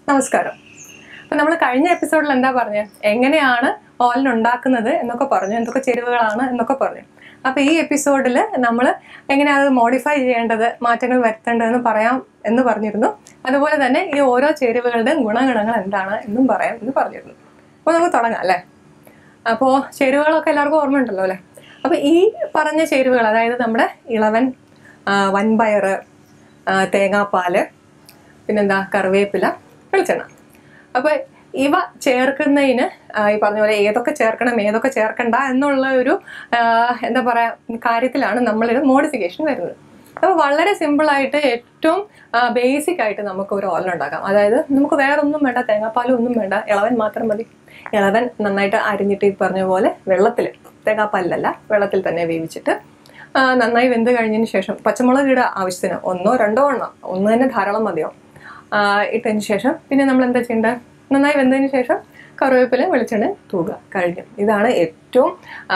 നമസ്കാരം അപ്പം നമ്മൾ കഴിഞ്ഞ എപ്പിസോഡിൽ എന്താ പറഞ്ഞത് എങ്ങനെയാണ് ഓലൻ ഉണ്ടാക്കുന്നത് എന്നൊക്കെ പറഞ്ഞു എന്തൊക്കെ ചേരുവകളാണ് എന്നൊക്കെ പറഞ്ഞു അപ്പോൾ ഈ എപ്പിസോഡിൽ നമ്മൾ എങ്ങനെയാണ് അത് മോഡിഫൈ ചെയ്യേണ്ടത് മാറ്റങ്ങൾ വരുത്തേണ്ടതെന്ന് പറയാം എന്ന് പറഞ്ഞിരുന്നു അതുപോലെ തന്നെ ഈ ഓരോ ചേരുവകളുടെയും ഗുണഗണങ്ങൾ എന്താണ് എന്നും പറയാം എന്ന് പറഞ്ഞിരുന്നു അപ്പോൾ നമുക്ക് തുടങ്ങാം അല്ലേ അപ്പോൾ ചേരുവകളൊക്കെ എല്ലാവർക്കും ഓർമ്മയുണ്ടല്ലോ അല്ലേ അപ്പോൾ ഈ പറഞ്ഞ ചേരുവകൾ അതായത് നമ്മുടെ ഇളവൻ ആ, വൻപയർ ആ, തേങ്ങാപ്പാല് പിന്നെന്താ കറിവേപ്പില വെളിച്ചെണ്ണ അപ്പോൾ ഇവ ചേർക്കുന്നതിന് ആ, ഈ പറഞ്ഞ പോലെ ഏതൊക്കെ ചേർക്കണം ഏതൊക്കെ ചേർക്കണ്ട എന്നുള്ള ഒരു ആ, എന്താ പറയുക കാര്യത്തിലാണ് നമ്മളിത് മോഡിഫിക്കേഷൻ വരുന്നത് അപ്പോൾ വളരെ സിമ്പിളായിട്ട് ഏറ്റവും ബേസിക് ആയിട്ട് നമുക്ക് ഒരു ഓലൻ ഉണ്ടാക്കാം അതായത് നമുക്ക് വേറെ ഒന്നും വേണ്ട തേങ്ങാപ്പാലും ഒന്നും വേണ്ട ഇളവൻ മാത്രം മതി ഇളവൻ നന്നായിട്ട് അരിഞ്ഞിട്ട് ഈ പറഞ്ഞ പോലെ വെള്ളത്തിൽ തേങ്ങാപ്പാലിലല്ല വെള്ളത്തിൽ തന്നെ വേവിച്ചിട്ട് ആ, നന്നായി വെന്ത് കഴിഞ്ഞതിന് ശേഷം പച്ചമുളക് ഇടുക ആവശ്യത്തിന് ഒന്നോ രണ്ടോ എണ്ണോ ഒന്ന് തന്നെ ധാരാളം മതിയോ ആ, ഇട്ടതിന് ശേഷം പിന്നെ നമ്മൾ എന്താ ചെയ്യേണ്ടത് നന്നായി വെന്തതിന് ശേഷം കറിവേപ്പില വെളിച്ചെണ്ണ തൂകുക കഴിഞ്ഞു ഇതാണ് ഏറ്റവും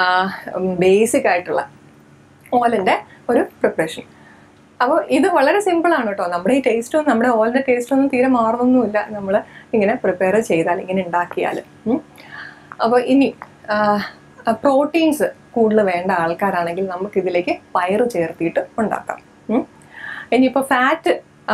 ബേസിക് ആയിട്ടുള്ള ഓലൻ്റെ ഒരു പ്രിപ്പറേഷൻ അപ്പോൾ ഇത് വളരെ സിമ്പിളാണ് കേട്ടോ നമ്മുടെ ഈ ടേസ്റ്റൊന്നും നമ്മുടെ ഓലിൻ്റെ ടേസ്റ്റൊന്നും തീരെ മാറുന്നൊന്നുമില്ല നമ്മൾ ഇങ്ങനെ പ്രിപ്പയർ ചെയ്താൽ ഇങ്ങനെ ഉണ്ടാക്കിയാൽ അപ്പോൾ ഇനി പ്രോട്ടീൻസ് കൂടുതൽ വേണ്ട ആൾക്കാരാണെങ്കിൽ നമുക്ക് ഇതിലേക്ക് പയറ് ചേർത്തിയിട്ട് ഉണ്ടാക്കാം ഉം. ഇനിയിപ്പോൾ ഫാറ്റ്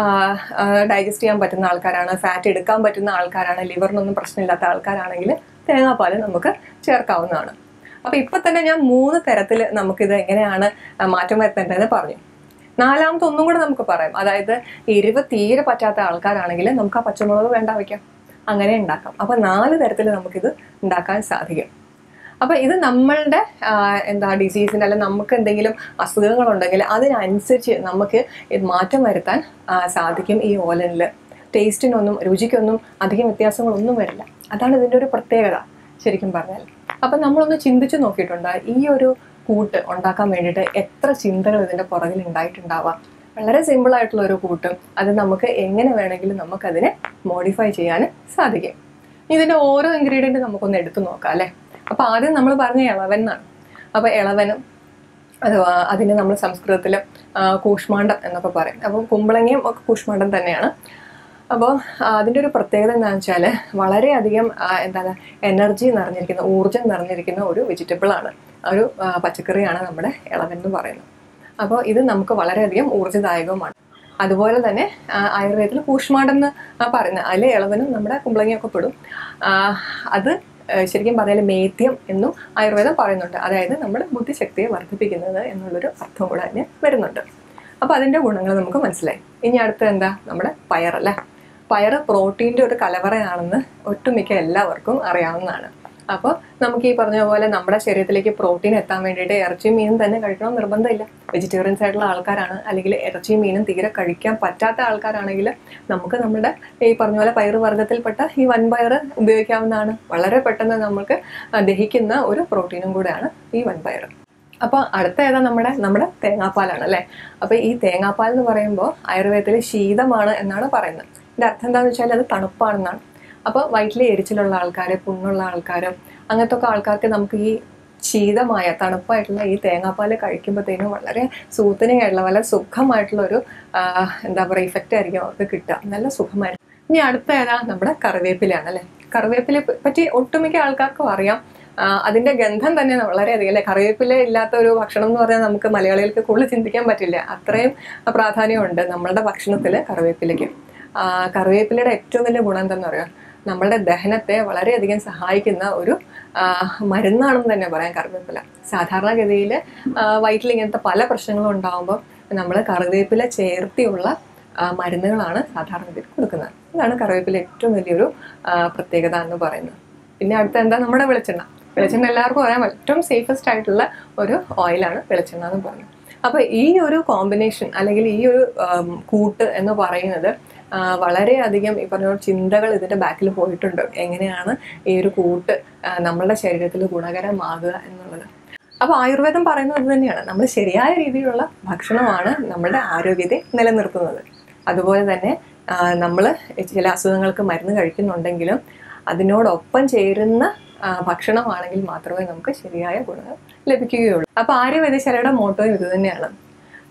ഡൈജസ്റ്റ് ചെയ്യാൻ പറ്റുന്ന ആൾക്കാരാണ് ഫാറ്റ് എടുക്കാൻ പറ്റുന്ന ആൾക്കാരാണ് ലിവറിനൊന്നും പ്രശ്നമില്ലാത്ത ആൾക്കാരാണെങ്കിൽ തേങ്ങാപ്പാൽ നമുക്ക് ചേർക്കാവുന്നതാണ് അപ്പോൾ ഇപ്പം തന്നെ ഞാൻ മൂന്ന് തരത്തിൽ നമുക്കിത് എങ്ങനെയാണ് ആ, മാറ്റം വരുത്തേണ്ടതെന്ന് പറഞ്ഞു നാലാമത്തെ ഒന്നും കൂടെ നമുക്ക് പറയാം അതായത് എരിവ് തീരെ പറ്റാത്ത ആൾക്കാരാണെങ്കിൽ നമുക്ക് ആ പച്ചമുളക് വേണ്ട വയ്ക്കാം അങ്ങനെ ഉണ്ടാക്കാം അപ്പോൾ നാല് തരത്തിൽ നമുക്കിത് ഉണ്ടാക്കാൻ സാധിക്കും അപ്പോൾ ഇത് നമ്മളുടെ ആ, എന്താ ഡിസീസിന് അല്ലെങ്കിൽ നമുക്ക് എന്തെങ്കിലും അസുഖങ്ങളുണ്ടെങ്കിൽ അതിനനുസരിച്ച് നമുക്ക് ഇത് മാറ്റം വരുത്താൻ ആ, സാധിക്കും ഈ ഓലനിൽ ടേസ്റ്റിനൊന്നും രുചിക്കൊന്നും അധികം വ്യത്യാസങ്ങളൊന്നും വരില്ല അതാണ് ഇതിൻ്റെ ഒരു പ്രത്യേകത ശരിക്കും പറഞ്ഞാൽ അപ്പം നമ്മളൊന്ന് ചിന്തിച്ച് നോക്കിയിട്ടുണ്ട് ഈ ഒരു കൂട്ട് ഉണ്ടാക്കാൻ വേണ്ടിയിട്ട് എത്ര ചിന്തകൾ ഇതിൻ്റെ പുറകിൽ ഉണ്ടായിട്ടുണ്ടാവാം വളരെ സിമ്പിൾ ആയിട്ടുള്ള ഒരു കൂട്ടും അത് നമുക്ക് എങ്ങനെ വേണമെങ്കിലും നമുക്കതിനെ മോഡിഫൈ ചെയ്യാൻ സാധിക്കും ഇതിൻ്റെ ഓരോ ഇൻഗ്രീഡിയൻറ്റ് നമുക്കൊന്ന് എടുത്തു നോക്കാം അല്ലേ അപ്പോൾ ആദ്യം നമ്മൾ പറഞ്ഞ ഇളവൻ എന്നാണ് അപ്പോൾ ഇളവനും അഥവാ അതിന് നമ്മൾ സംസ്കൃതത്തിൽ കൂഷ്മാണ്ഡം എന്നൊക്കെ പറയും അപ്പോൾ കുമ്പളങ്ങയും ഒക്കെ കൂഷ്മാണ്ഡം തന്നെയാണ് അപ്പോൾ അതിൻ്റെ ഒരു പ്രത്യേകത എന്താണെന്ന് വെച്ചാൽ വളരെയധികം ആ, എന്താണ് എനർജി നിറഞ്ഞിരിക്കുന്ന ഊർജ്ജം നിറഞ്ഞിരിക്കുന്ന ഒരു വെജിറ്റബിളാണ് ഒരു ആ, പച്ചക്കറിയാണ് നമ്മുടെ ഇളവൻ എന്ന് പറയുന്നത് അപ്പോൾ ഇത് നമുക്ക് വളരെയധികം ഊർജ്ജദായകവുമാണ് അതുപോലെ തന്നെ ആ, ആയുർവേദത്തിൽ കൂഷ്മാണ്ഡം എന്ന് ആ, പറയുന്നത് അതിൽ ഇളവനും നമ്മുടെ കുമ്പളങ്ങയൊക്കെ പെടും ആ, അത് ആ, ശരിക്കും പറഞ്ഞാൽ മേദ്യം എന്നും ആയുർവേദം പറയുന്നുണ്ട് അതായത് നമ്മുടെ ബുദ്ധിശക്തിയെ വർദ്ധിപ്പിക്കുന്നത് എന്നുള്ളൊരു അർത്ഥം കൂടെ അതിന് വരുന്നുണ്ട് അപ്പോൾ അതിൻ്റെ ഗുണങ്ങൾ നമുക്ക് മനസ്സിലായി ഇനി അടുത്ത എന്താ നമ്മുടെ പയറല്ലേ പയർ പ്രോട്ടീൻ്റെ ഒരു കലവറയാണെന്ന് ഒട്ടുമിക്ക എല്ലാവർക്കും അറിയാവുന്നതാണ് അപ്പോൾ നമുക്ക് ഈ പറഞ്ഞ പോലെ നമ്മുടെ ശരീരത്തിലേക്ക് പ്രോട്ടീൻ എത്താൻ വേണ്ടിയിട്ട് ഇറച്ചിയും മീനും തന്നെ കഴിക്കണം നിർബന്ധമില്ല വെജിറ്റേറിയൻസ് ആയിട്ടുള്ള ആൾക്കാരാണ് അല്ലെങ്കിൽ ഇറച്ചിയും മീനും തീരെ കഴിക്കാൻ പറ്റാത്ത ആൾക്കാരാണെങ്കിൽ നമുക്ക് നമ്മുടെ ഈ പറഞ്ഞ പോലെ പയറ് വർഗ്ഗത്തിൽപ്പെട്ട ഈ വൻപയർ ഉപയോഗിക്കാവുന്നതാണ് വളരെ പെട്ടെന്ന് നമുക്ക് ആ, ദഹിക്കുന്ന ഒരു പ്രോട്ടീനും കൂടെയാണ് ഈ വൻപയർ അപ്പോൾ അടുത്ത ഏതാ നമ്മുടെ നമ്മുടെ തേങ്ങാപ്പാലാണ് അല്ലേ അപ്പോൾ ഈ തേങ്ങാപ്പാൽ എന്ന് പറയുമ്പോൾ ആയുർവേദത്തിൽ ശീതമാണ് എന്നാണ് പറയുന്നത് ഇതിൻ്റെ അർത്ഥം എന്താണെന്ന് വെച്ചാൽ അത് തണുപ്പാണെന്നാണ് അപ്പോൾ വയറ്റിൽ എരിച്ചിലുള്ള ആൾക്കാർ പുണ്ണുള്ള ആൾക്കാർ അങ്ങനത്തെ ഒക്കെ ആൾക്കാർക്ക് നമുക്ക് ഈ ശീതമായ തണുപ്പായിട്ടുള്ള ഈ തേങ്ങാപ്പാൽ കഴിക്കുമ്പോഴത്തേനും വളരെ സൂത്തനിങ് ആയിട്ടുള്ള വളരെ സുഖമായിട്ടുള്ള ഒരു ആ, എന്താ പറയുക ഇഫക്റ്റ് ആയിരിക്കും അവർക്ക് കിട്ടുക നല്ല സുഖമായിരിക്കും ഇനി അടുത്ത ഏതാ നമ്മുടെ കറിവേപ്പിലയാണ് അല്ലേ കറിവേപ്പിലെ പറ്റി ഒട്ടുമിക്ക ആൾക്കാർക്കും അറിയാം ആ, അതിന്റെ ഗന്ധം തന്നെ വളരെയധികം അല്ലെ കറിവേപ്പില ഇല്ലാത്ത ഒരു ഭക്ഷണം എന്ന് പറഞ്ഞാൽ നമുക്ക് മലയാളികൾക്ക് കൂടുതൽ ചിന്തിക്കാൻ പറ്റില്ല അത്രയും പ്രാധാന്യമുണ്ട് നമ്മളുടെ ഭക്ഷണത്തിൽ കറിവേപ്പിലയ്ക്ക് ആ, കറിവേപ്പിലയുടെ ഏറ്റവും വലിയ ഗുണം എന്താണെന്ന് പറയുക നമ്മളുടെ ദഹനത്തെ വളരെയധികം സഹായിക്കുന്ന ഒരു ആ, മരുന്നാണെന്ന് തന്നെ പറയാം കറിവേപ്പില സാധാരണഗതിയിൽ വയറ്റിൽ ഇങ്ങനത്തെ പല പ്രശ്നങ്ങളും ഉണ്ടാകുമ്പോൾ നമ്മൾ കറിവേപ്പില ചേർത്തിയുള്ള ആ, മരുന്നുകളാണ് സാധാരണഗതിയിൽ കൊടുക്കുന്നത് ഇതാണ് കറിവേപ്പില ഏറ്റവും വലിയൊരു ആ, പ്രത്യേകത എന്ന് പറയുന്നത് പിന്നെ അടുത്ത എന്താ നമ്മുടെ വെളിച്ചെണ്ണ വെളിച്ചെണ്ണ എല്ലാവർക്കും അറിയാം ഏറ്റവും സേഫസ്റ്റ് ആയിട്ടുള്ള ഒരു ഓയിലാണ് വെളിച്ചെണ്ണ എന്ന് പറയുന്നത് അപ്പോൾ ഈ ഒരു കോമ്പിനേഷൻ അല്ലെങ്കിൽ ഈ ഒരു ആം, കൂട്ട് എന്ന് പറയുന്നത് ആ, വളരെയധികം ഈ പറഞ്ഞ പോലെ ചിന്തകൾ ഇതിൻ്റെ ബാക്കിൽ പോയിട്ടുണ്ട് എങ്ങനെയാണ് ഈ ഒരു കൂട്ട് ആ, നമ്മളുടെ ശരീരത്തിൽ ഗുണകരമാകുക എന്നുള്ളത് അപ്പോൾ ആയുർവേദം പറയുന്നത് ഇത് തന്നെയാണ് നമ്മൾ ശരിയായ രീതിയിലുള്ള ഭക്ഷണമാണ് നമ്മുടെ ആരോഗ്യത്തെ നിലനിർത്തുന്നത് അതുപോലെ തന്നെ നമ്മൾ ചില അസുഖങ്ങൾക്ക് മരുന്ന് കഴിക്കുന്നുണ്ടെങ്കിലും അതിനോടൊപ്പം ചേരുന്ന ആ, ഭക്ഷണമാണെങ്കിൽ മാത്രമേ നമുക്ക് ശരിയായ ഗുണങ്ങൾ ലഭിക്കുകയുള്ളൂ അപ്പോൾ ആര്യവൈദ്യശാലയുടെ മോട്ടോയും ഇത് തന്നെയാണ്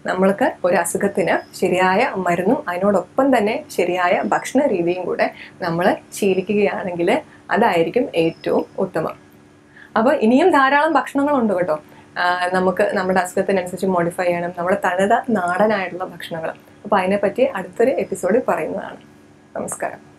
നമ്മൾക്ക് ഒരു അസുഖത്തിന് ശരിയായ മരുന്നും അതിനോടൊപ്പം തന്നെ ശരിയായ ഭക്ഷണ രീതിയും കൂടെ നമ്മൾ ശീലിക്കുകയാണെങ്കിൽ അതായിരിക്കും ഏറ്റവും ഉത്തമം അപ്പോൾ ഇനിയും ധാരാളം ഭക്ഷണങ്ങളുണ്ട് കേട്ടോ ആ, നമുക്ക് നമ്മുടെ അസുഖത്തിനനുസരിച്ച് മോഡിഫൈ ചെയ്യണം നമ്മുടെ തനത നാടനായിട്ടുള്ള ഭക്ഷണങ്ങൾ അപ്പോൾ അതിനെപ്പറ്റി അടുത്തൊരു എപ്പിസോഡിൽ പറയുന്നതാണ് നമസ്കാരം